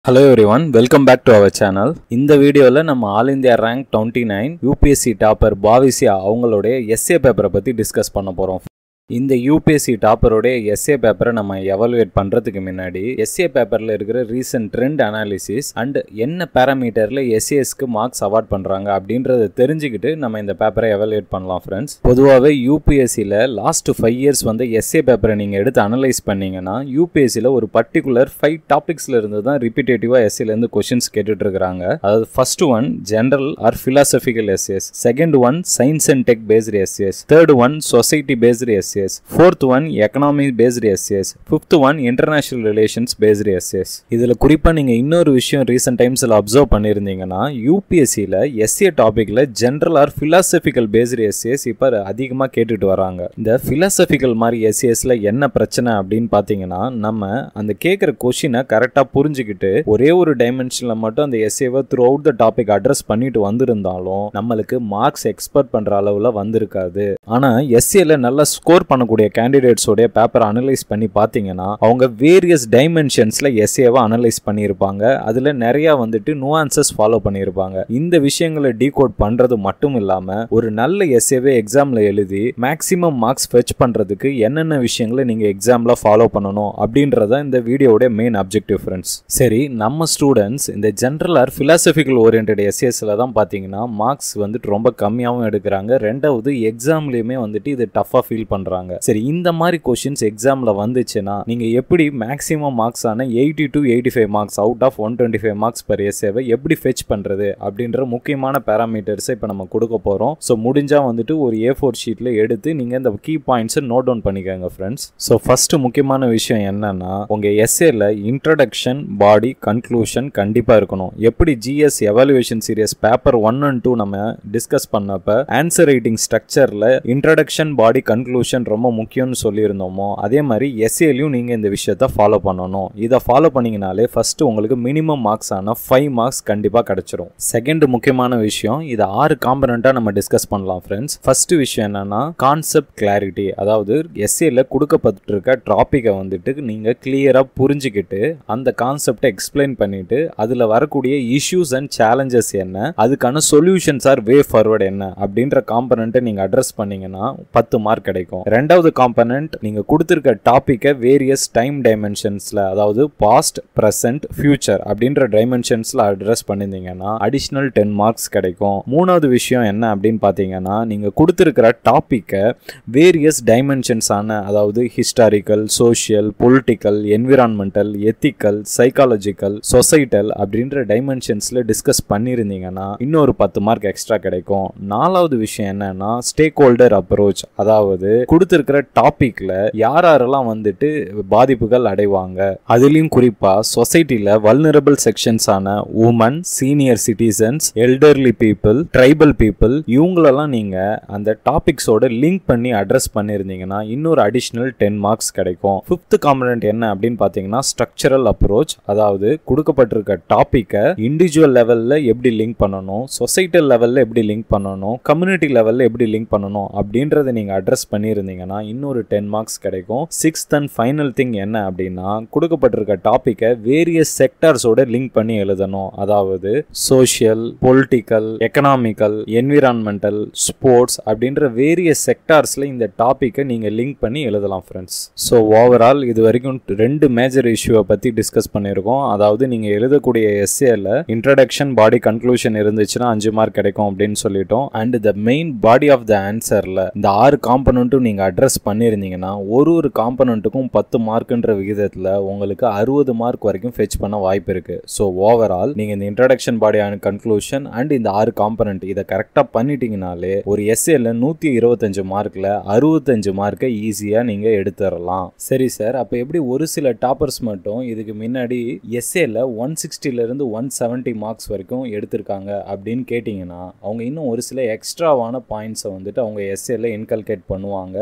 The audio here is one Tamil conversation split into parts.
hello everyone welcome back to our channel இந்த வீடியோவில் நம்ம all India rank twenty nine UPSC topper பாவிசியா அவங்களுடைய எஸ்ஏ பேப்பரை பற்றி டிஸ்கஸ் பண்ண போகிறோம் இந்த யூபிஎஸ்சி டாப்பருடைய எஸ்ஏ பேப்பரை நம்ம எவாலுவேட் பண்ணுறதுக்கு முன்னாடி எஸ்ஏ பேப்பரில் இருக்கிற ரீசன்ட் ட்ரெண்ட் அனாலிசிஸ் அண்ட் என்ன பேராமீட்டரில் எஸ்ஏஎஸ்க்கு மார்க்ஸ் அவார்ட் பண்ணுறாங்க அப்படின்றத தெரிஞ்சுக்கிட்டு நம்ம இந்த பேப்பரை எவாலுவேட் பண்ணலாம் ஃப்ரெண்ட்ஸ் பொதுவாகவே யூபிஎஸ்சியில் லாஸ்ட் ஃபைவ் இயர்ஸ் வந்து எஸ்ஏ பேப்பரை நீங்கள் எடுத்து அனலைஸ் பண்ணீங்கன்னா யூபிஎஸ்சியில் ஒரு பர்டிகுலர் ஃபைவ் டாபிக்ஸில் இருந்து தான் ரிப்பீட்டேட்டிவாக எஸ்ஏலேருந்து கொஷின்ஸ் கேட்டுட்டு இருக்கிறாங்க அதாவது first one general or philosophical essays second one science and tech based essays third one society based essays fourth one economy based essays fifth one international relations based essays இதில் குறிப்பாக நீங்கள் இன்னொரு விஷயம் ரீசெண்ட் டைம்ஸில் அப்சர்வ் பண்ணியிருந்தீங்கன்னா யூபிஎஸ்சியில் எஸ்ஏ டாப்பிக்கில் general or philosophical based essays இப்போ அதிகமாக கேட்டுட்டு வராங்க இந்த ஃபிலாசபிக்கல் மாதிரி எஸ்ஏஸில் என்ன பிரச்சனை அப்படின்னு பார்த்தீங்கன்னா நம்ம அந்த கேட்குற கொஷினை கரெக்டாக புரிஞ்சுக்கிட்டு ஒரே ஒரு டைமென்ஷனில் மட்டும் அந்த எஸ்ஏவை throughout the topic address பண்ணிட்டு வந்திருந்தாலும் நம்மளுக்கு மார்க்ஸ் எக்ஸ்பெக்ட் பண்ணுற அளவில் வந்திருக்காது ஆனால் எஸ்ஏல நல்லா ஸ்கோர் பண்ணக்கூடிய கேண்டிடேட்ஸோடைய பேப்பரை அனலைஸ் பண்ணி பார்த்தீங்கன்னா அவங்க வேரியஸ் டைமென்ஷன்ஸில் எஸ்ஏவை அனலைஸ் பண்ணியிருப்பாங்க அதில் நிறையா வந்துட்டு நுவான்சஸ் ஃபாலோ பண்ணியிருப்பாங்க இந்த விஷயங்களை டீகோட் பண்ணுறது மட்டும் இல்லாமல் ஒரு நல்ல எஸ்ஏவை எக்ஸாமில் எழுதி மேக்ஸிமம் மார்க்ஸ் ஃபெச் பண்ணுறதுக்கு என்னென்ன விஷயங்களை நீங்கள் எக்ஸாமில் ஃபாலோ பண்ணணும் அப்படின்றத இந்த வீடியோட மெயின் அப்ஜெக்டிவ் ஃப்ரெண்ட்ஸ் சரி நம்ம ஸ்டூடெண்ட்ஸ் இந்த ஜென்ரல் ஆர் ஃபிலாசபிக்கல் ஓரியன்ட் எஸ்ஏஸில் தான் பார்த்தீங்கன்னா மார்க்ஸ் வந்துட்டு ரொம்ப கம்மியாகவும் எடுக்கிறாங்க ரெண்டாவது எக்ஸாம்லேயுமே வந்துட்டு இது டஃப்பாக ஃபீல் பண்ணுறாங்க சரி இந்த மாதிரி கொஷின்ஸ் எக்ஸாமில் வந்துச்சுன்னா நீங்கள் எப்படி மேக்ஸிமம் மார்க்ஸ் ஆன eighty to eighty five marks out of one twenty five marks per எஸ்ஏவை எப்படி ஃபெச் பண்ணுறது அப்படின்ற முக்கியமான பேராமீட்டர்ஸை இப்போ நம்ம கொடுக்க போகிறோம் ஸோ முடிஞ்சால் வந்துட்டு ஒரு ஏ ஃபோர் ஷீட்டில் எடுத்து நீங்கள் இந்த கீ பாயிண்ட்ஸை நோட் டவுன் பண்ணிக்கோங்க ஃப்ரெண்ட்ஸ் ஸோ ஃபஸ்ட்டு முக்கியமான விஷயம் என்னன்னா உங்கள் எஸ்ஏல இன்ட்ரடக்ஷன் பாடி கன்க்ளூஷன் கண்டிப்பாக இருக்கணும் எப்படி GS evaluation series paper one and two நம்ம டிஸ்கஸ் பண்ணப்ப ஆன்சர் ரைட்டிங் ஸ்ட்ரக்சரில் இன்ட்ரடக்ஷன் பாடி கன்க்ளூஷன் ரொம்ப முக்கியம்னு சொல்லியிருந்தோமோ அதே மாதிரி எஸ்ஏலையும் நீங்கள் இந்த விஷயத்த ஃபாலோ பண்ணணும் இதை ஃபாலோ பண்ணீங்கனாலே ஃபர்ஸ்ட் உங்களுக்கு மினிமம் மார்க்ஸ் ஆன ஃபைவ் மார்க்ஸ் கண்டிப்பாக கிடைச்சிரும் செகண்ட் முக்கியமான விஷயம் இது ஆறு காம்பனண்ட்டாக நம்ம டிஸ்கஸ் பண்ணலாம் ஃப்ரெண்ட்ஸ் ஃபர்ஸ்ட் விஷயம் என்னன்னா கான்செப்ட் கிளாரிட்டி அதாவது எஸ்ஏல கொடுக்கப்பட்டிருக்க டாப்பிக்கை வந்துட்டு நீங்கள் கிளியராக புரிஞ்சுக்கிட்டு அந்த கான்செப்டை எக்ஸ்பிளைன் பண்ணிட்டு அதில் வரக்கூடிய இஷ்யூஸ் அண்ட் சேலஞ்சஸ் என்ன அதுக்கான சொல்யூஷன்ஸ் ஆர் வே ஃபார்வர்ட் என்ன அப்படின்ற காம்பனண்ட்டை நீங்கள் அட்ரஸ் பண்ணீங்கன்னா பத்து மார்க் கிடைக்கும் ரெண்டாவது காம்பனண்ட் நீங்கள் கொடுத்துருக்க டாப்பிக்கை வேரியஸ் டைம் டைமென்ஷன்ஸில் அதாவது பாஸ்ட் ப்ரெசன்ட் ஃபியூச்சர் அப்படின்ற டைமென்ஷன்ஸில் அட்ரஸ் பண்ணியிருந்தீங்கன்னா அடிஷ்னல் டென் மார்க்ஸ் கிடைக்கும் மூணாவது விஷயம் என்ன அப்படின்னு பார்த்தீங்கன்னா நீங்கள் கொடுத்துருக்கிற டாப்பிக்கை வேரியஸ் டைமென்ஷன்ஸான அதாவது historical social political environmental ethical psychological societal அப்படின்ற டைமென்ஷன்ஸில் டிஸ்கஸ் பண்ணியிருந்தீங்கன்னா இன்னொரு பத்து மார்க் எக்ஸ்ட்ரா கிடைக்கும் நாலாவது விஷயம் என்னன்னா ஸ்டேக் ஹோல்டர் அப்ரோச் அதாவது கொடுத்துருக்கிற டாபிக்ல யார் யாரெல்லாம் வந்துட்டு பாதிப்புகள் அடைவாங்க அதுலயும் குறிப்பா சொசைட்டில வல்னரபிள் செக்ஷன்ஸான women senior citizens elderly people tribal people இவங்களெல்லாம் நீங்க அந்த டாபிக்ஸோட லிங்க் பண்ணி அட்ரஸ் பண்ணியிருந்தீங்கன்னா இன்னொரு அடிஷ்னல் டென் மார்க்ஸ் கிடைக்கும் ஃபிஃப்த் காம்பனண்ட் என்ன அப்படின்னு பார்த்தீங்கன்னா ஸ்ட்ரக்சரல் அப்ரோச் அதாவது கொடுக்கப்பட்டிருக்க டாப்பிக்கை இண்டிவிஜுவல் லெவலில் எப்படி லிங்க் பண்ணணும் சொசைட்டல் லெவலில் எப்படி லிங்க் பண்ணணும் கம்யூனிட்டி லெவலில் எப்படி லிங்க் பண்ணணும் அப்படின்றத நீங்கள் அட்ரஸ் பண்ணியிருந்தீங்கன்னா இன்னொரு டென் மார்க்ஸ் கிடைக்கும் சிக்ஸ்த் அண்ட் ஃபைனல் திங் என்ன அப்படின்னா கொடுக்கப்பட்டிருக்க டாப்பிக்கை வேரியஸ் செக்டார்ஸோட லிங்க் பண்ணி எழுதணும் அதாவது social political economical environmental sports அப்படின்ற வேரியஸ் செக்டார்ஸில் இந்த டாப்பிக்கை நீங்கள் லிங்க் பண்ணி எழுதலாம் ஃப்ரெண்ட்ஸ் ஸோ ஓவரால் இது வரைக்கும் ரெண்டு மேஜர் இஷ்யூவை பற்றி டிஸ்கஸ் பண்ணியிருக்கோம் அதாவது நீங்கள் எழுதக்கூடிய எஸ்ஏல இன்ட்ரடக்ஷன் பாடி கன்க்ளூஷன் இருந்துச்சுன்னா அஞ்சு மார்க் கிடைக்கும் அப்படின்னு சொல்லிட்டோம் and the main body of the ஆன்சரில் இந்த ஆறு காம்பனண்ட்டும் நீங்கள் அட்ரஸ் பண்ணியிருந்தீங்கன்னா ஒரு ஒரு காம்பனண்ட்டுக்கும் பத்து மார்க்குன்ற விகிதத்தில் உங்களுக்கு அறுபது மார்க் வரைக்கும் ஃபெச் பண்ண வாய்ப்பு இருக்கு ஸோ ஓவரால் நீங்கள் இந்த introduction body and conclusion and இந்த ஆறு காம்பனண்ட் இதை கரெக்டாக பண்ணிட்டீங்கனாலே ஒரு எஸ்ஏல நூற்றி இருபத்தஞ்சு மார்க்கில் அறுபத்தஞ்சு மார்க்கை ஈஸியாக நீங்கள் எடுத்துடலாம் சரி சார் அப்போ எப்படி ஒரு சில டாப்பர்ஸ் மட்டும் இதுக்கு முன்னாடி எஸ்ஏல ஒன் சிக்ஸ்டிலேருந்து ஒன் செவன்ட்டி மார்க்ஸ் வரைக்கும் எடுத்திருக்காங்க அப்படின்னு கேட்டிங்கன்னா அவங்க இன்னும் ஒரு சில எக்ஸ்ட்ராவான பாயிண்ட்ஸை வந்துட்டு அவங்க எஸ்ஏல இன்கல்கேட் பண்ணுவாங்க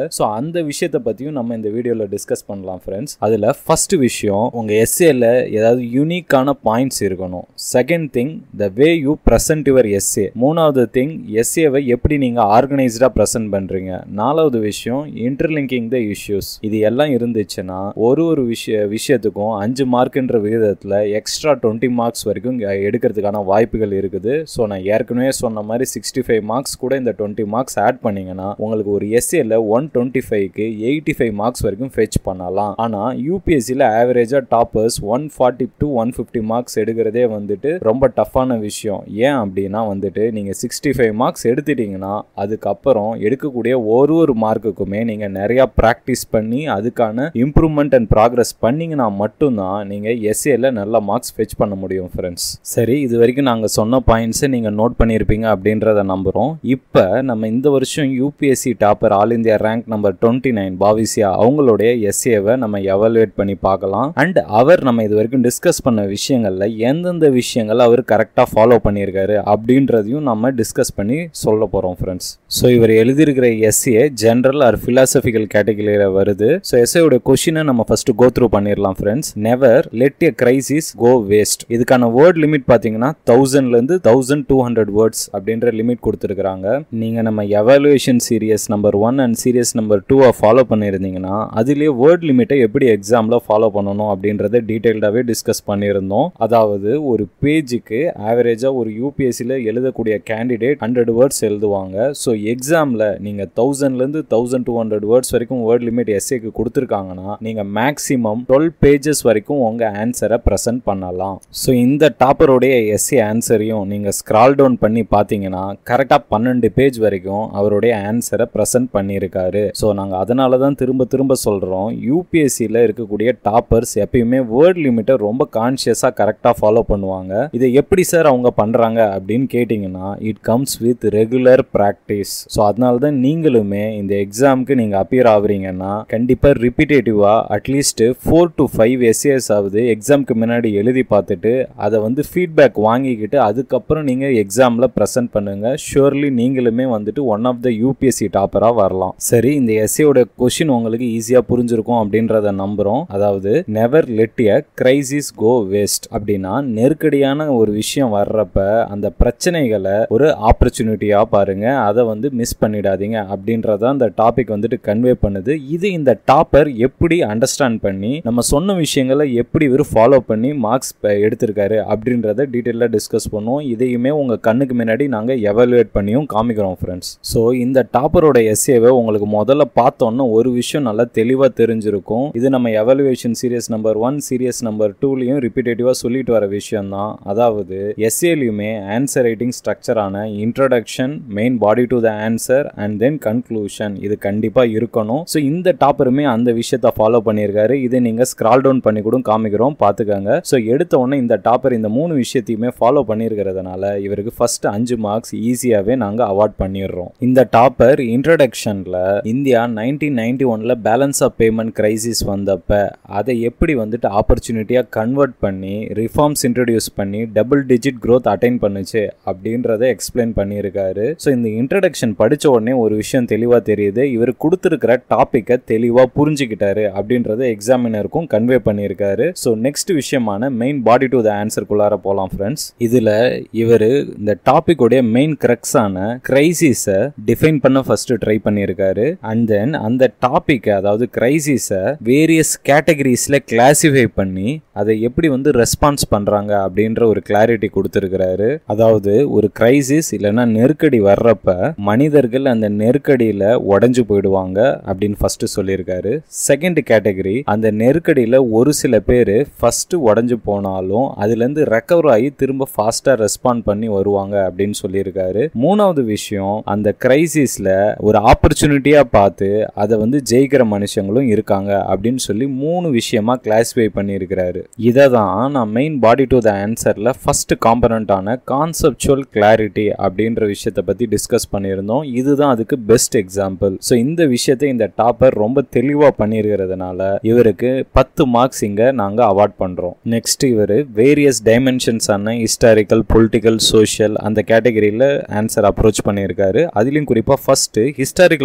ஸோ அந்த விஷயத்தை பற்றியும் நம்ம இந்த வீடியோவில் டிஸ்கஸ் பண்ணலாம் ஃப்ரெண்ட்ஸ் அதில் ஃபர்ஸ்ட் விஷயம் உங்கள் எஸ்ஏல ஏதாவது யூனிக்கான பாயிண்ட்ஸ் இருக்கணும் second thing the way you present your essay மூணாவது திங் எஸ்ஏவை எப்படி நீங்கள் ஆர்கனைஸ்டாக ப்ரெசென்ட் பண்ணுறீங்க நாலாவது விஷயம் இன்டர்லிங்கிங் த இஷ்யூஸ் இது எல்லாம் இருந்துச்சுன்னா ஒரு ஒரு விஷய விஷயத்துக்கும் அஞ்சு மார்க்குன்ற விகிதத்தில் எக்ஸ்ட்ரா டுவெண்ட்டி மார்க்ஸ் வரைக்கும் இங்க எடுக்கிறதுக்கான வாய்ப்புகள் இருக்குது ஸோ நான் ஏற்கனவே சொன்ன மாதிரி சிக்ஸ்டி ஃபைவ் மார்க்ஸ் கூட இந்த டுவெண்ட்டி மார்க்ஸ் ஆட் பண்ணீங்கன்னா உங்களுக்கு ஒரு எஸ்ஏல ஒன் டுவெண்ட்டி ஃபைவ்க்கு எயிட்டி ஃபைவ் மார்க்ஸ் வரைக்கும் ஃபெச் பண்ணலாம் ஆனால் யூபிஎஸ்சியில் ஆவரேஜாக toppers one forty to one fifty marks எடுக்கிறதே வந்துட்டு ரொம்ப டஃப்பான விஷயம் ஏன் அப்படின்னா வந்துட்டு நீங்கள் சிக்ஸ்டி ஃபைவ் மார்க்ஸ் எடுத்துட்டீங்கன்னா அதுக்கப்புறம் எடுக்கக்கூடிய ஒரு ஒரு மார்க்குக்குமே நீங்கள் நிறையா ப்ராக்டிஸ் பண்ணி அதுக்கான இம்ப்ரூவ்மெண்ட் அண்ட் ப்ராக்ரஸ் பண்ணீங்கன்னா மட்டும்தான் நீங்கள் எஸ்ஏல நல்ல மார்க்ஸ் ஃபெச் பண்ண முடியும் ஃப்ரெண்ட்ஸ் சரி இது வரைக்கும் நாங்கள் சொன்ன பாயிண்ட்ஸை நீங்கள் நோட் பண்ணியிருப்பீங்க அப்படின்றத நம்புகிறோம் இப்போ நம்ம இந்த வருஷம் UPSC topper all India rank number twenty nine பாவிசியா அவங்களுடைய எஸ்ஏவை நம்ம எவாலுவேட் பண்ணி பார்க்கலாம் அண்ட் அவர் நம்ம இது வரைக்கும் டிஸ்கஸ் பண்ண விஷயங்கள்ல எந்தெந்த விஷயங்கள் அவர் கரெக்டாக ஃபாலோ பண்ணியிருக்காரு அப்படின்றதையும் நம்ம டிஸ்கஸ் பண்ணி சொல்ல போகிறோம் ஃப்ரெண்ட்ஸ் ஸோ இவர் எழுதியிருக்கிற எஸ்ஏ ஜென்ரல் ஆர் ஃபிலாசபிக்கல் கேட்டகரியில் வருது ஸோ எஸ்ஏயோட கொஷினை நம்ம ஃபர்ஸ்ட் கோ த்ரூ பண்ணிடலாம் friends never let a crisis go waste இதுக்கான வேர்ட் லிமிட் பார்த்தீங்கன்னா தௌசண்ட்லேருந்து தௌசண்ட் டூ ஹண்ட்ரட் வேர்ட்ஸ் அப்படின்ற லிமிட் கொடுத்துருக்காங்க நீங்கள் நம்ம evaluation series number one and series number டூவை ஃபாலோ பண்ணியிருந்தீங்கன்னா அதுலேயே வேர்ட் லிமிட்டை எப்படி எக்ஸாமில் ஃபாலோ பண்ணணும் அப்படின்றத டீட்டெயில்டாகவே டிஸ்கஸ் பண்ணியிருந்தோம் அதாவது ஒரு பேஜுக்கு ஆவரேஜாக ஒரு யூபிஎஸ்சியில் எழுதக்கூடிய கேண்டிடேட் ஹண்ட்ரட் வேர்ட்ஸ் எழுதுவாங்க ஸோ எக்ஸாமில் நீங்கள் தௌசண்ட்லேருந்து தௌசண்ட் டூ ஹண்ட்ரட் வேர்ட்ஸ் வரைக்கும் வேர்ட் லிமிட் எஸ்ஏக்கு கொடுத்துருக்காங்கன்னா நீங்கள் மேக்ஸிமம் டுவெல் பேஜஸ் வரைக்கும் உங்கள் ஆன்சரை ப்ரெசென்ட் பண்ணலாம் ஸோ இந்த டாப்பருடைய எஸ்ஏ ஆன்சரையும் நீங்கள் ஸ்க்ரால் டவுன் பண்ணி பார்த்தீங்கன்னா கரெக்டாக பன்னெண்டு பேஜ் வரைக்கும் அவருடைய ஆன்சரை ப்ரெசென்ட் பண்ணியிருக்காரு ஸோ நாங்கள் அதனால தான் திரும்ப திரும்ப சொல்கிறோம் யூபிஎஸ்சியில் இருக்கக்கூடிய டாப்பர்ஸ் எப்பயுமே வேர்ட் லிமிட்டை ரொம்ப கான்ஷியஸாக கரெக்டாக ஃபாலோ பண்ணுவாங்க இதை எப்படி சார் அவங்க பண்ணுறாங்க அப்படின்னு கேட்டிங்கன்னா it comes with regular practice so அதனால தான் நீங்களுமே இந்த எக்ஸாமுக்கு நீங்கள் அப்பியர் ஆகுறீங்கன்னா கண்டிப்பாக ரிப்பீட்டேட்டிவாக at least four to five essays ஆகுது எக்ஸாமுக்கு முன்னாடி எழுதி பார்த்துட்டு அதை வந்து ஃபீட்பேக் வாங்கிக்கிட்டு அதுக்கப்புறம் நீங்கள் எக்ஸாமில் ப்ரெசென்ட் பண்ணுங்க ஷுவர்லி நீங்களுமே வந்துட்டு ஒன் ஆஃப் த யூபிஎஸ்சி டாப்பராக வரலாம் சரி இந்த எஸ்ஏயோட கொஷின் உங்களுக்கு ஈஸியாக புரிஞ்சிருக்கும் அப்படின்றத நம்புகிறோம் அதாவது never let a crisis go waste அப்படின்னா நெருக்கடியான ஒரு விஷயம் வர்றப்ப அந்த பிரச்சனைகளை ஒரு ஆப்பர்ச்சுனிட்டியாக பாருங்க அதை வந்து மிஸ் பண்ணிடாதீங்க அப்படின்றத அந்த டாபிக் வந்துட்டு கன்வே பண்ணுது இது இந்த டாப்பர் எப்படி அண்டர்ஸ்டாண்ட் பண்ணி நம்ம சொன்ன விஷயங்களை எப்படி இவர் ஃபாலோ பண்ணி மார்க்ஸ் எடுத்திருக்காரு அப்படின்றத டீட்டெயிலாக டிஸ்கஸ் பண்ணுவோம் இதையுமே உங்கள் கண்ணுக்கு முன்னாடி நாங்கள் எவாலுவேட் பண்ணியும் காமிக்கிறோம் ஃப்ரெண்ட்ஸ் ஸோ இந்த டாப்பரோட எஸ்ஏவை உங்களுக்கு முதல்ல பார்த்தோன்னா ஒரு விஷயம் நல்லா தெளிவாக தெரிஞ்சிருக்கும் இது நம்ம evaluation series number one series number டூலையும் ரிப்பீட்டேட்டிவாக சொல்லிட்டு வர விஷயம் தான் அதாவது எஸ்ஏலையுமே ஆன்சர் ரைட்டிங் ஸ்ட்ரக்சரான introduction main body to the answer and then conclusion இது கண்டிப்பாக இருக்கணும் ஸோ இந்த டாப்பருமே அந்த விஷயத்தை ஃபாலோ பண்ணியிருக்காரு இதை நீங்கள் ஸ்க்ரால் டவுன் பண்ணி கூட காமிக்கிறோம் பார்த்துக்கோங்க ஸோ எடுத்த உடனே இந்த டாப்பர் இந்த மூணு விஷயத்தையுமே ஃபாலோ பண்ணியிருக்கிறதுனால இவருக்கு ஃபர்ஸ்ட் அஞ்சு மார்க்ஸ் ஈஸியாகவே நாங்கள் அவார்ட் பண்ணிடுறோம் இந்த டாப்பர் இன்ட்ரடக்ஷனில் இந்தியா நைன்டீன் நைன்டி ஒனில் பேலன்ஸ் ஆஃப் பேமெண்ட் கிரைசிஸ் வந்தப்ப அதை எப்படி வந்துட்டு ஆப்பர்ச்சுனிட்டியாக கன்வெர்ட் பண்ணி ரிஃபார்ம்ஸ் இன்ட்ரடியூஸ் பண்ணி டபுள் டிஜிட் க்ரோத் அட்டைன் பண்ணுச்சு அப்படின்றத எக்ஸ்பிளைன் பண்ணியிருக்காரு ஸோ இந்த இன்ட்ரடக்ஷன் படித்த உடனே ஒரு விஷயம் தெளிவாக தெரியுது இவர் கொடுத்துருக்கிற டாப்பிக்கை தெளிவாக புரிஞ்சுக்கிட்டாரு அப்படின்றத எக்ஸாமினருக்கும் கன்வே பண்ணியிருக்காரு ஸோ நெக்ஸ்ட் விஷயமான மெயின் பாடி டு த ஆன்சருக்குள்ளார போகலாம் ஃப்ரெண்ட்ஸ் இதில் இவர் இந்த டாப்பிக்கோடைய மெயின் கிரக்ஸான கிரைசிஸை டிஃபைன் பண்ண ஃபர்ஸ்ட் ட்ரை பண்ணியிருக்காரு அண்ட் தென் அந்த டாப்பிக்கை அதாவது கிரைசிஸை வேரியஸ் கேட்டகரிஸில் கிளாசிஃபை பண்ணி அதை எப்படி வந்து ரெஸ்பான்ஸ் பண்ணுறாங்க அப்படின்ற ஒரு கிளாரிட்டி கொடுத்துருக்கிறாரு அதாவது ஒரு கிரைசிஸ் இல்லைன்னா நெருக்கடி வர்றப்ப மனிதர்கள் அந்த நெருக்கடியில் உடஞ்சு போயிடுவாங்க அப்படின்னு ஃபர்ஸ்ட் சொல்லியிருக்காரு செகண்ட் கேட்டகரி அந்த நெருக்கடியில் ஒரு சில பேர் ஃபர்ஸ்ட் உடஞ்சு போனாலும் அதுலேருந்து ரெக்கவர் ஆகி திரும்ப ஃபாஸ்ட்டாக ரெஸ்பாண்ட் பண்ணி வருவாங்க அப்படின்னு சொல்லியிருக்காரு மூணாவது விஷயம் அந்த கிரைசிஸில் ஒரு ஆப்பர்ச்சுனிட்டியாக பார்த்து அதை வந்து ஜெயிக்கிற மனுஷங்களும் இருக்காங்க அப்படின்னு சொல்லி மூணு விஷயமா கிளாஸிஃபை பண்ணியிருக்கிறாரு இதை தான் நான் மெயின் பாடி டு த ஆன்சரில் ஃபர்ஸ்ட் காம்பனண்ட்டான கான்செப்சுவல் கிளாரிட்டி அப்படின்ற விஷயத்தை பற்றி டிஸ்கஸ் பண்ணியிருந்தோம் இதுதான் அதுக்கு பெஸ்ட் எக்ஸாம்பிள் ஸோ இந்த விஷயத்தை இந்த டாப்பர் ரொம்ப தெளிவாக பண்ணியிருக்கிறதுனால இவருக்கு பத்து மார்க்ஸ் இங்கே நாங்கள் அவார்ட் பண்ணுறோம் நெக்ஸ்ட் இவர் வேரியஸ் டைமென்ஷன்ஸான ஹிஸ்டாரிக்கல் பொலிட்டிக்கல் சோஷியல் அந்த கேட்டகரியில் ஆன்சர் அப்ரோச் பண்ணியிருக்காரு அதுலேயும் குறிப்பாக ஃபர்ஸ்ட் ஹிஸ்டாரிக்கல் அப்ரோச்சில்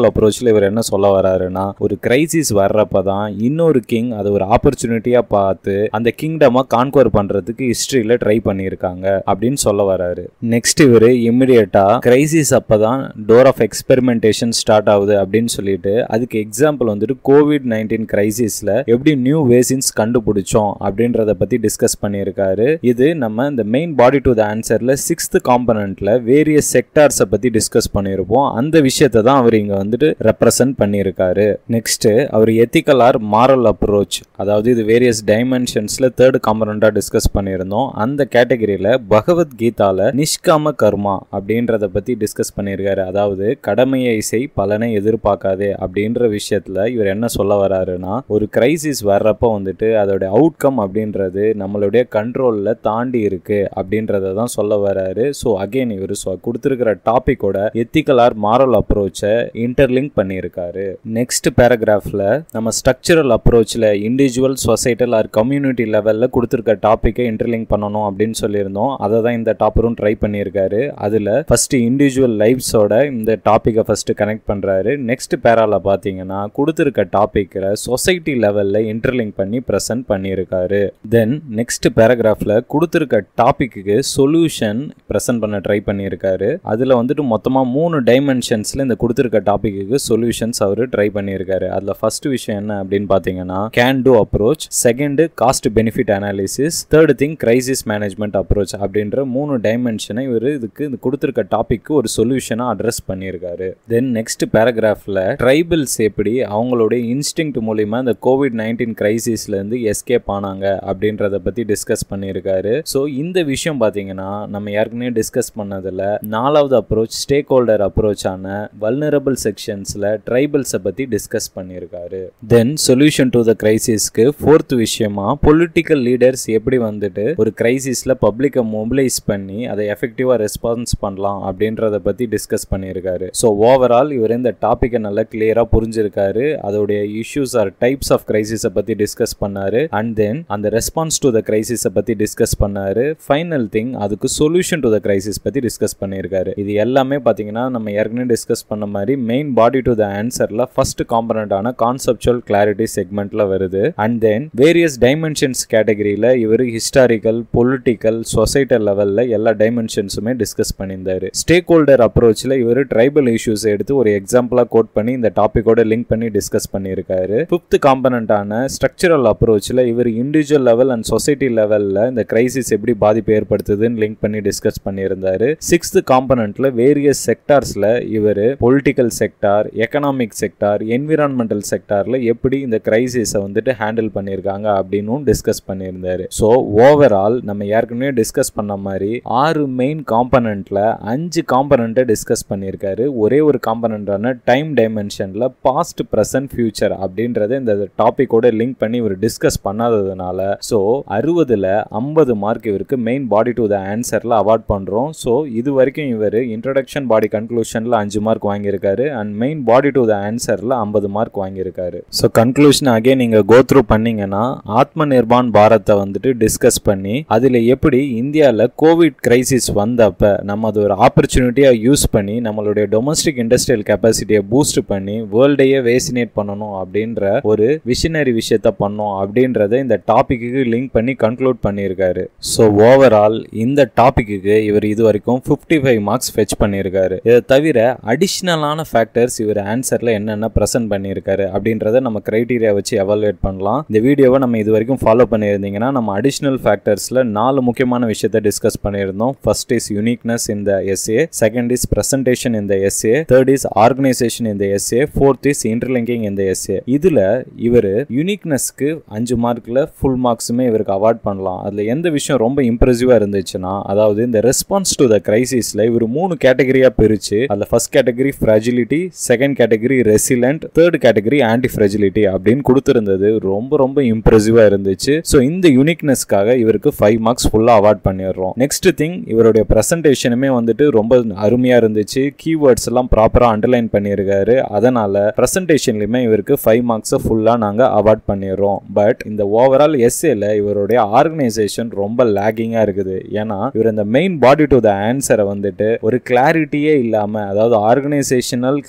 அப்ரோச்சில் இவர் என்ன சொல்ல வராருன்னா ஒரு கிரைசிஸ் வர்றப்ப தான் இன்னொரு கிங் அதை ஒரு ஆப்பர்ச்சுனிட்டியாக பார்த்து அந்த கிங்டமை கான்கோர் பண்ணுறதுக்கு ஹிஸ்ட்ரியில் ட்ரை பண்ணியிருக்காங்க அப்படின்னு சொல்ல வராரு நெக்ஸ்ட் இவர் இம்மிடியட்டாக கிரைசிஸ் அப்போ தான் டோர் ஆஃப் எக்ஸ்பெரிமெண்டேஷன் ஸ்டார்ட் ஆகுது அப்படின்னு சொல்லிட்டு அதுக்கு எக்ஸாம்பிள் வந்துட்டு கோவிட் நைன்டீன் கிரைசிஸில் எப்படி நியூ வேசின்ஸ் கண்டுபிடிச்சோம் அப்படின்றத பற்றி டிஸ்கஸ் பண்ணியிருக்காரு இது நம்ம இந்த மெயின் பாடி டு த ஆன்சரில் சிக்ஸ்த் காம்பனண்ட்டில் வேரியஸ் செக்டார்ஸை பற்றி டிஸ்கஸ் பண்ணியிருப்போம் அந்த விஷயத்தை தான் அவர் இங்கே வந்துட்டு ரெப்ரசன்ட் பண்ணியிருக்காரு நெக்ஸ்ட் அவர் எத்திக்கல் ஆர் மாரல் அப்ரோச் அதாவது இது வேரியஸ் டைமென்ஷன்ஸில் தேர்ட் காம்பனண்ட்டாக டிஸ்கஸ் பண்ணியிருந்தோம் அந்த கேட்டகரியில் பகவத்கீதால நிஷ்காம கர்மா அப்படின்றத பற்றி டிஸ்கஸ் பண்ணியிருக்காரு அதாவது கடமையை செய் பலனை எதிர்பார்க்காதே அப்படின்ற விஷயத்தில் இவர் என்ன சொல்ல வராருன்னா ஒரு கிரைசிஸ் வர்றப்போ வந்துட்டு அதோட அவுட்கம் அப்படின்றது நம்மளுடைய கண்ட்ரோலில் தாண்டி இருக்கு அப்படின்றத தான் சொல்ல வராரு ஸோ அகைன் இவர் கொடுத்துருக்கிற டாப்பிக்கோட எத்திக்கல் ஆர் மாரல் அப்ரோச்சை இன்டர்லிங்க் பண்ணியிருக்காரு நெக்ஸ்ட் பேராகிராஃபில் நம்ம ஸ்ட்ரக்சரல் அப்ரோச்சில் இண்டிவிஜுவல் சொசைட்டல் ஆர் கம்யூனிட்டி லெவலில் கொடுத்துருக்க டாப்பிக்கை இன்டர்லிங்க் பண்ணணும் அப்படின்னு சொல்லியிருந்தோம் அதை தான் இந்த டாப்பரும் ட்ரை பண்ணியிருக்காரு அதில் ஃபர்ஸ்ட் இண்டிவிஜுவல் லைஃப்ஸோட இந்த டாப்பிக்கை ஃபர்ஸ்ட் கனெக்ட் பண்ணுறாரு நெக்ஸ்ட் பேரால பார்த்தீங்கன்னா கொடுத்துருக்க டாப்பிக்கில் சொசைட்டி லெவலில் இன்டர்லிங்க் பண்ணி ப்ரெசென்ட் பண்ணியிருக்காரு தென் நெக்ஸ்ட் பேராகிராஃபில் கொடுத்துருக்க டாப்பிக்கு சொல்யூஷன் ப்ரெசென்ட் பண்ண ட்ரை பண்ணியிருக்காரு அதில் வந்துட்டு மொத்தமாக மூணு டைமென்ஷன்ஸில் இந்த கொடுத்துருக்க டாப்பிக்கு சொல்யூஷன்ஸ் அவர் ட்ரை பண்ணியிருக்காரு அதில் ஃபர்ஸ்ட் விஷயம் என்ன அப்படின்னு பார்த்தீங்கன்னா can do approach second cost benefit analysis third thing crisis management approach அப்படின்ற மூணு டைமென்ஷனை இவர் இதுக்கு இந்த கொடுத்துருக்க டாபிக்கு ஒரு சொல்யூஷனாக அட்ரஸ் பண்ணியிருக்காரு தென் நெக்ஸ்ட் பேராகிராஃபில் ட்ரைபிள்ஸ் எப்படி அவங்களுடைய இன்ஸ்டிங் மூலிமா இந்த கோவிட் நைன்டீன் கிரைசிஸ்லேருந்து எஸ்கேப் ஆனாங்க அப்படின்றத பற்றி டிஸ்கஸ் பண்ணியிருக்காரு ஸோ இந்த விஷயம் பார்த்தீங்கன்னா நம்ம ஏற்கனவே டிஸ்கஸ் பண்ணதில் நாலாவது அப்ரோச் ஸ்டேக் ஹோல்டர் அப்ரோச்சான வல்னரபிள் செக்ஷன்ஸில் ட்ரைபிள்ஸை பற்றி டிஸ்கஸ் பண்ணியிருக்காரு தென் சொல்யூஷன் டு த கிரைசிஸ்க்கு ஃபோர்த் விஷயமா பொலிட்டிக்கல் லீடர்ஸ் எப்படி வந்துட்டு ஒரு கிரைசிஸில் பப்ளிக்கை மொபிலைஸ் பண்ணி அதை எஃபெக்டிவாக ரெஸ்பான்ஸ் பண்ணலாம் அப்படின்றத பற்றி டிஸ்கஸ் பண்ணியிருக்காரு ஸோ ஓவரால் இவர் இந்த டாப்பிக்கை நல்லா கிளியராக புரிஞ்சிருக்காரு அதோடைய இஷ்யூஸ் ஆர் டைப்ஸ் ஆஃப் கிரைசிஸை பற்றி டிஸ்கஸ் பண்ணாரு அண்ட் தென் அந்த ரெஸ்பான்ஸ் டு த கிரைசிஸை பற்றி டிஸ்கஸ் பண்ணாரு ஃபைனல் திங் அதுக்கு சொல்யூஷன் டு த கிரைசிஸ் பற்றி டிஸ்கஸ் பண்ணியிருக்காரு இது எல்லாமே பார்த்தீங்கன்னா நம்ம ஏற்கனவே டிஸ்கஸ் பண்ண மாதிரி மெயின் பாடி டு த ஆன்சரில் ஃபர்ஸ்ட் காம்பனண்டான கான்செப்சுவல் கிளாரிட்டி செக்மெண்ட்ல வருது அண்ட் தென் வேரியஸ் டைமென்ஷன்ஸ் கேட்டகரியில் இவர் ஹிஸ்டாரிக்கல் பொலிட்டிக்கல் சொசைட்டல் லெவலில் எல்லா டைமென்ஷன்ஸுமே டிஸ்கஸ் பண்ணியிருந்தாரு ஸ்டேக் ஹோல்டர் அப்ரோச்சில் இவர் ட்ரைபல் இஷ்யூஸ் எடுத்து ஒரு எக்ஸாம்பிளாக கோட் பண்ணி இந்த டாப்பிக்கோட லிங்க் பண்ணி டிஸ்கஸ் பண்ணியிருக்காரு ஃபிஃப்த் காம்பனண்டான ஸ்ட்ரக்சரல் அப்ரோச்சில் இவர் இண்டிவிஜுவல் லெவல் அண்ட் சொசைட்டி லெவலில் இந்த கிரைசிஸ் எப்படி பாதிப்பு ஏற்படுத்துதுன்னு லிங்க் பண்ணி டிஸ்கஸ் பண்ணியிருந்தாரு சிக்ஸ்த் காம்பனண்ட்ல வேரியஸ் செக்டார்ஸில் இவர் political sector economic sector environmental செக்டாரில் எப்படி இந்த கிரைசிஸை வந்துட்டு ஹேண்டில் பண்ணியிருக்காங்க அப்படின்னும் டிஸ்கஸ் பண்ணியிருந்தாரு ஸோ ஓவரால் நம்ம ஏற்கனவே டிஸ்கஸ் பண்ண மாதிரி ஆறு மெயின் காம்பனண்ட்ல அஞ்சு காம்பனண்ட்டை டிஸ்கஸ் பண்ணியிருக்காரு ஒரே ஒரு காம்பனண்டான டைம் டைமென்ஷனில் பாஸ்ட் ப்ரெசன்ட் ஃபியூச்சர் அப்படின்றத இந்த டாப்பிக்கோட லிங்க் பண்ணி இவர் டிஸ்கஸ் பண்ணாததுனால ஸோ அறுபதுல ஐம்பது மார்க் இவருக்கு மெயின் பாடி டு த ஆன்சரில் அவார்ட் பண்ணுறோம் ஸோ இது வரைக்கும் இவர் இன்ட்ரடக்ஷன் பாடி கன்க்ளூஷனில் அஞ்சு மார்க் வாங்கியிருக்காரு and main body to the ஆன்சரில் ஐம்பது மார்க் வாங்கியிருக்காரு ஸோ கன்க்ளூஷன் அகைன் நீங்கள் கோ த்ரூ பண்ணீங்கன்னா ஆத்ம நிர்பான் பாரத்தை வந்துட்டு டிஸ்கஸ் பண்ணி அதில் எப்படி இந்தியாவில் கோவிட் கிரைசிஸ் வந்தப்ப நம்ம அது ஒரு ஆப்பர்ச்சுனிட்டியாக யூஸ் பண்ணி நம்மளுடைய டொமஸ்டிக் இண்டஸ்ட்ரியல் கெப்பாசிட்டியை பூஸ்ட் பண்ணி வேர்ல்டையே வேசினேட் பண்ணணும் அப்படின்ற ஒரு விஷனரி விஷயத்த பண்ணோம் அப்படின்றத இந்த டாப்பிக்கு லிங்க் பண்ணி கன்க்ளூட் பண்ணியிருக்காரு ஸோ ஓவரால் இந்த டாப்பிக்கு இவர் இது வரைக்கும் ஃபிஃப்டி ஃபைவ் மார்க்ஸ் ஃபெச் பண்ணியிருக்காரு இதை தவிர அடிஷ்னலான ஃபேக்டர்ஸ் இவர் ஆன்சரில் என்னென்ன ப்ரெசென்ட் பண்ணியிருக்காரு அப்படின்றத நம்ம கிரைட்டீரியா வச்சு எவாலுவேட் பண்ணலாம் இந்த வீடியோவை நம்ம இது வரைக்கும் ஃபாலோ பண்ணியிருந்தீங்கன்னா நம்ம அடிஷ்னல் ஃபேக்டர்ஸில் நாலு முக்கியமான விஷயத்தை டிஸ்கஸ் பண்ணியிருந்தோம் ஃபர்ஸ்ட் இஸ் யூனிக்னஸ் இந்த எஸ்ஏ செகண்ட் இஸ் பிரசன்டேஷன் இந்த எஸ்ஏ தேர்ட் இஸ் ஆர்கனைசேஷன் இந்த எஸ்ஏ ஃபோர்த் இஸ் இன்டர்லிங்கிங் இந்த எஸ்ஏ இதில் இவர் யூனிக்னஸ்க்கு அஞ்சு மார்க்கில் ஃபுல் மார்க்ஸுமே இவருக்கு அவார்ட் பண்ணலாம் அதில் எந்த விஷயம் ரொம்ப இம்ப்ரெசிவாக இருந்துச்சுன்னா அதாவது இந்த ரெஸ்பான்ஸ் டு த கிரைசிஸில் இவர் மூணு கேட்டகரியாக பிரித்து அதில் first category fragility second category resilient third category anti fragility அப்படின்னு கொடுத்துருந்தது ரொம்ப ரொம்ப இம்ப்ரெசிவாக இருந்துச்சு ஸோ இந்த யூனிக்னஸ்க்காக இவருக்கு ஃபைவ் மார்க்ஸ் ஃபுல்லாக அவார்ட் பண்ணிடுறோம் நெக்ஸ்ட் திங் இவருடைய ப்ரெசன்டேஷனுமே வந்துட்டு ரொம்ப அருமையாக இருந்துச்சு கீவேர்ட்ஸ் எல்லாம் ப்ராப்பராக அண்டர்லைன் பண்ணியிருக்காரு அதனால ப்ரெசன்டேஷன்லையுமே இவருக்கு ஃபைவ் மார்க்ஸை ஃபுல்லாக நாங்கள் அவார்ட் பண்ணிடுறோம் பட் இந்த ஓவரால் எஸ்ஏல இவருடைய ஆர்கனைசேஷன் ரொம்ப லேகிங்காக இருக்குது ஏன்னா இவர் இந்த மெயின் பாடி டு த ஆன்சரை வந்துட்டு ஒரு கிளாரிட்டியே இல்லாமல் அதாவது ஆர்கனைசேஷனல் கிளாரிட்டி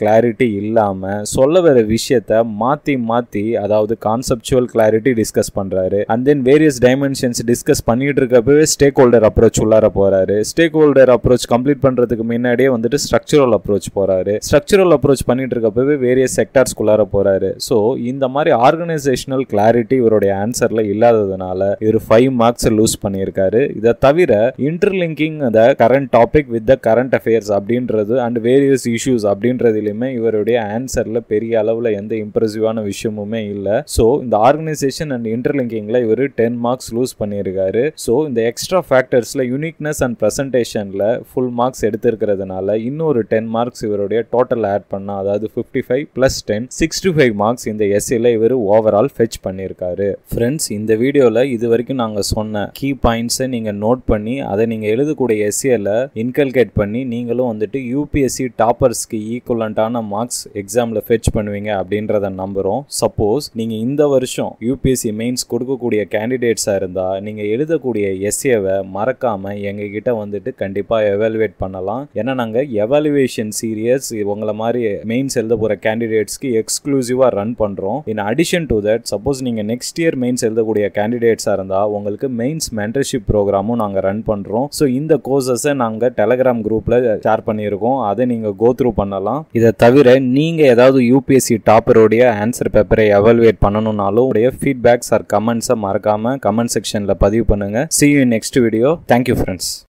கிளாரிட்டி இல்லாம சொல்ல வர விஷயத்த மாத்தி மாத்தி அதாவது கான்செப்சுவல் கிளாரிட்டி டிஸ்கஸ் பண்றாரு and then various dimensions discuss பண்ணிட்டு இருக்கப்பவே ஸ்டேக் ஹோல்டர் அப்ரோச் உள்ளார போறாரு ஸ்டேக் ஹோல்டர் அப்ரோச் கம்ப்ளீட் பண்றதுக்கு முன்னாடியே வந்துட்டு ஸ்ட்ரக்சரல் அப்ரோச் போறாரு ஸ்ட்ரக்சரல் அப்ரோச் பண்ணிட்டு இருக்கப்பவே வேரியஸ் செக்டார்ஸ்குள்ளார போறாரு ஸோ இந்த மாதிரி ஆர்கனைசேஷனல் கிளாரிட்டி இவருடைய ஆன்சர்ல இல்லாததுனால இவர் ஃபைவ் மார்க்ஸ் லூஸ் பண்ணியிருக்காரு இதை தவிர interlinking the current topic with the current affairs அப்படின்றது அண்ட் வேரியஸ் இஷ்யூஸ் அப்படின்றதுலையுமே இவருடைய ஆன்சர்ல பெரிய அளவில் எந்த இம்ப்ரெசிவான விஷயமுமே இல்லை ஸோ இந்த ஆர்கனைசேஷன் அண்ட் இன்டர்லிங்கிங்ல இவர் டென் மார்க்ஸ் லூஸ் பண்ணியிருக்காரு ஸோ இந்த எக்ஸ்ட்ரா ஃபேக்டர்ஸ்ல யூனிக்னஸ் அண்ட் ப்ரெசன்டேஷன்ல ஃபுல் மார்க்ஸ் எடுத்திருக்கிறதுனால இன்னொரு டென் மார்க்ஸ் இவருடைய டோட்டல் ஆட் பண்ணா அதாவது fifty five plus ten sixty five marks இந்த எஸ்ஏல இவர் ஓவரால் ஃபெச் பண்ணியிருக்காரு ஃப்ரெண்ட்ஸ் இந்த வீடியோவில் இது வரைக்கும் நாங்கள் சொன்ன கீ பாயிண்ட்ஸை நீங்கள் நோட் பண்ணி அதை நீங்கள் எழுதக்கூடிய எஸ்ஏல இன்கல்கேட் பண்ணி நீங்களும் வந்துட்டு யூபிஎஸ்சி டாப்பர்ஸ்க்கு ஈக்குவலண்ட்டான மார்க்ஸ் எக்ஸாமில் ஃபெச் பண்ணுவீங்க அப்படின்றத நம்புகிறோம் சப்போஸ் நீங்கள் இந்த வருஷம் யூபிஎஸ்சி மெயின்ஸ் கொடுக்கக்கூடிய கேண்டிடேட்ஸாக இருந்தால் நீங்கள் எழுதக்கூடிய எஸ்ஏவை மறக்காமல் எங்ககிட்ட வந்துட்டு கண்டிப்பாக எவாலுவேட் பண்ணலாம் ஏன்னா நாங்கள் எவாலுவேஷன் சீரியஸ் உங்களை மாதிரி மெயின்ஸ் எழுத போகிற கேண்டிடேட்ஸ்க்கு எக்ஸ்க்ளூசிவாக ரன் பண்ணுறோம் in addition to that suppose நீங்கள் நெக்ஸ்ட் இயர் மெயின்ஸ் எழுதக்கூடிய கேண்டிடேட்ஸாக இருந்தால் உங்களுக்கு மெயின்ஸ் மென்டர்ஷிப் ப்ரோக்ராமும் நாங்கள் ரன் பண்ணுறோம் ஸோ இந்த கோர்சஸை நாங்கள் டெலகிராம் குரூப்பில் ஷேர் பண்ணியிருக்கோம் அதை நீங்கள் கோ த்ரூ பண்ணலாம் இதை தவிர நீங்கள் ஏதாவது யூபிஎஸ்சி டாப்பருடைய ஆன்சர் பேப்பரை எவாலுவேட் பண்ணணும்னாலும் உடைய ஃபீட்பேக்ஸ் ஆர் கமெண்ட்ஸை மறக்காமல் கமெண்ட் செக்ஷனில் பதிவு பண்ணுங்கள் see you next video thank you friends